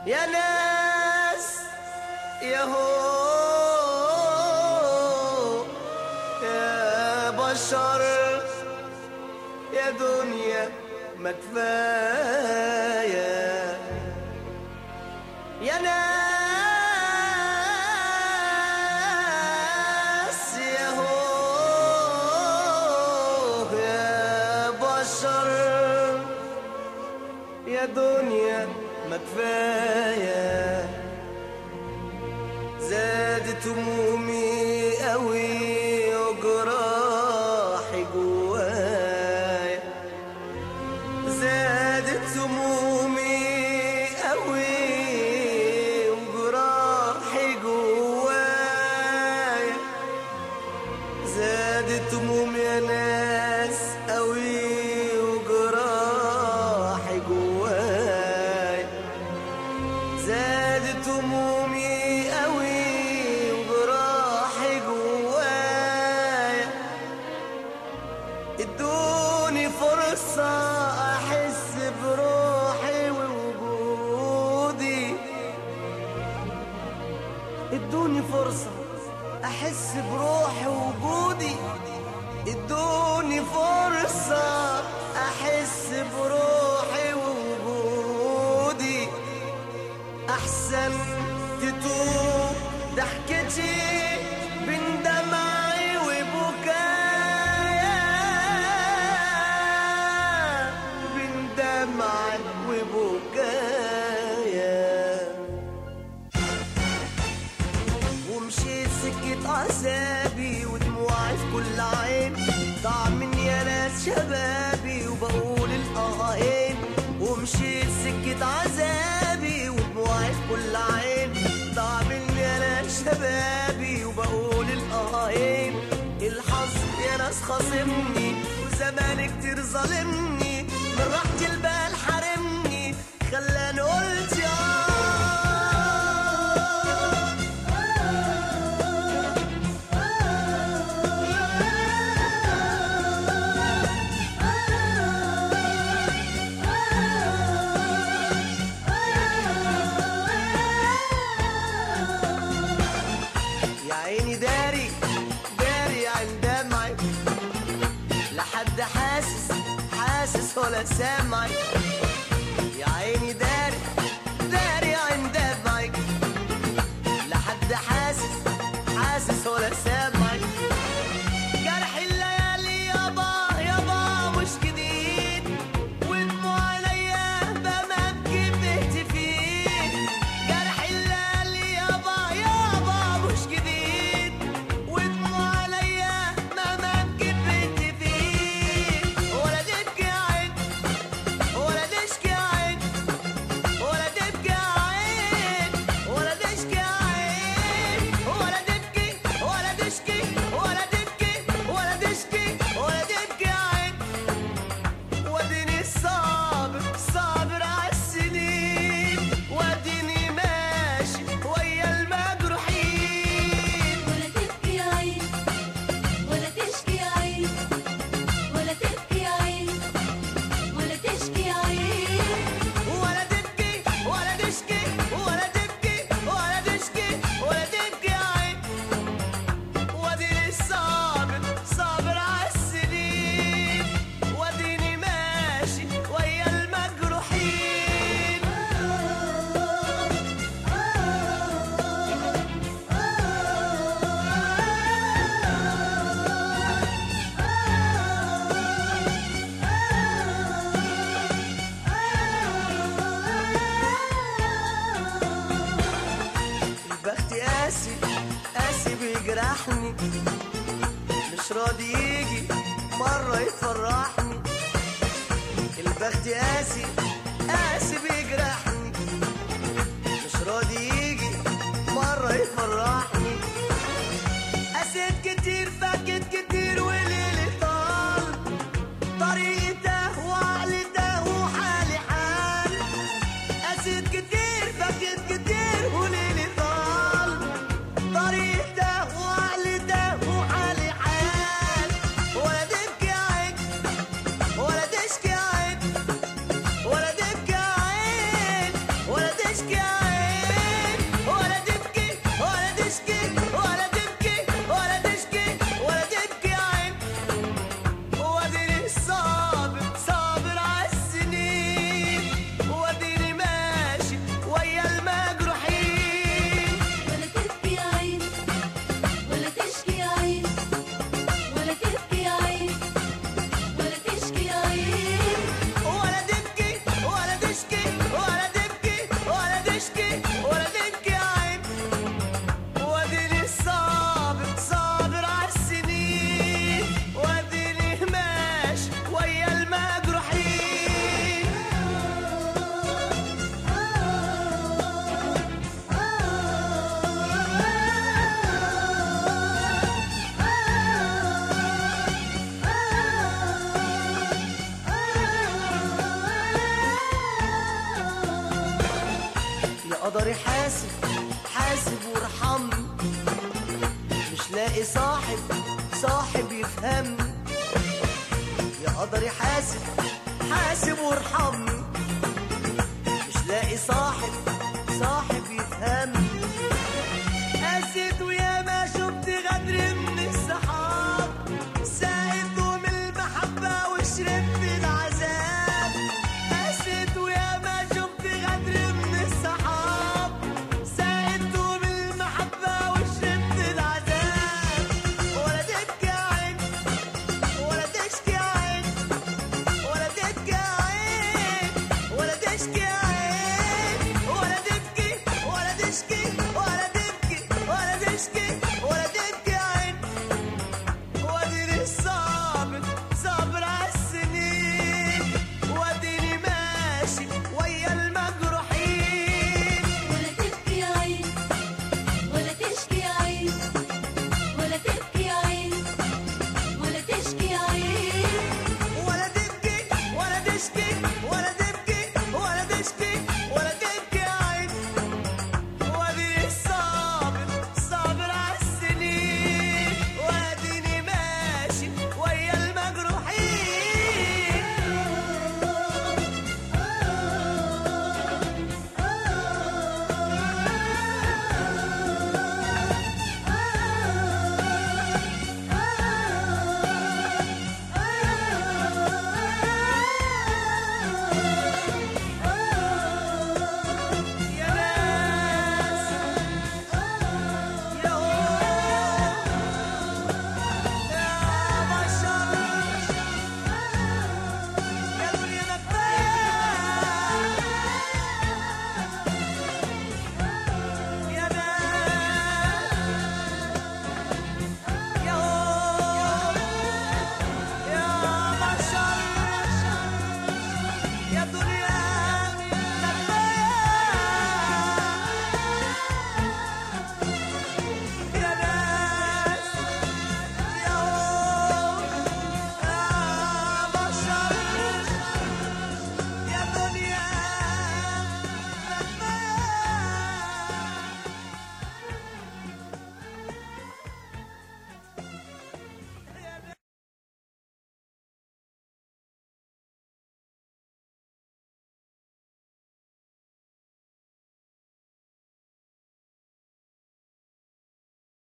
يا ناس يا هو يا بشر يا دنيا ما كفايه يا ناس يا هو يا بشر يا دنيا ما كفايه زادت همومي قوي وجراحي جوايا زادت همومي قوي وجراحي جوايا زادت همومي يا ناس قوي وجراحي جوايا زادت همومي قوي وجراحي جوايا ادوني فرصة احس بروحي ووجودي ادوني فرصة احس بروحي ووجودي ادوني فرصة احس بروحي ووجودي احسن تتوب ضحكتي بين دمعي وبكايا بين دمعي وبكايا ومشيت سكة عذابي ودموعي في كل عين ضاع مني يا ناس شبابي وبقول الآهين ومشيت سكة عذابي ودموعي في كل عين ضاع مني يا ناس شبابي وبقول الآهين الحظ يا ناس خاصمني وزمان كتير ظالمني من راحة البال حارمني خلاني قلت يا يا عيني داري داري عن دمعي لا حد حاسس حاسس ولا سامعي يا عيني داري داري عن دمعي لا حد حاسس حاسس ولا سامعي جرح الليالي يابا يابا مش جديد ودموع عينيا بما ابكي بتهتفين جرح الليالي يابا يابا مش جديد ودموع عليا مهما ابكي بتهتفين ولا تبكي عين ولا تشكي عين ولا تبكي عين ولا تشكي عين ولا تبكي ولا تشكي ولا تبكي ولا تشكي ولا تبكي عين واديني صابر صابر عالسنين واديني ماشي ويا المجروحين ولا تبكي عين ولا تشكي عين ولا تبكي عين ولا تشكي عين ولا تبكي ولا تشكي ولا تبكي ولا تشكي ولا تبكي عين واديني صابر صابر عالسنين واديني ماشي ويا المجروحين البخت قاسي قاسي بيجرحني مش راضي يجي مرة يفرحني البخت قاسي قاسي بيجرحني مش راضي يجي مرة يفرحني قسيت كتير فكت كتير وليلي طال طريقي ده وعقلي ده وحالي حال قسيت كتير فكت كتير وليلي طال طريق ده وعقلي ده وحالي حال ولا تبكي عين ولا تشكي عين ولا قدري حاسب حاسب وارحمني مش لاقي صاحب صاحب يفهمني يا قدري حاسب حاسب وارحمني مش لاقي صاحب صاحب يفهمني قاسيت ويا ما شفت غدر من السحاب ساقت من المحبة وشربت العذاب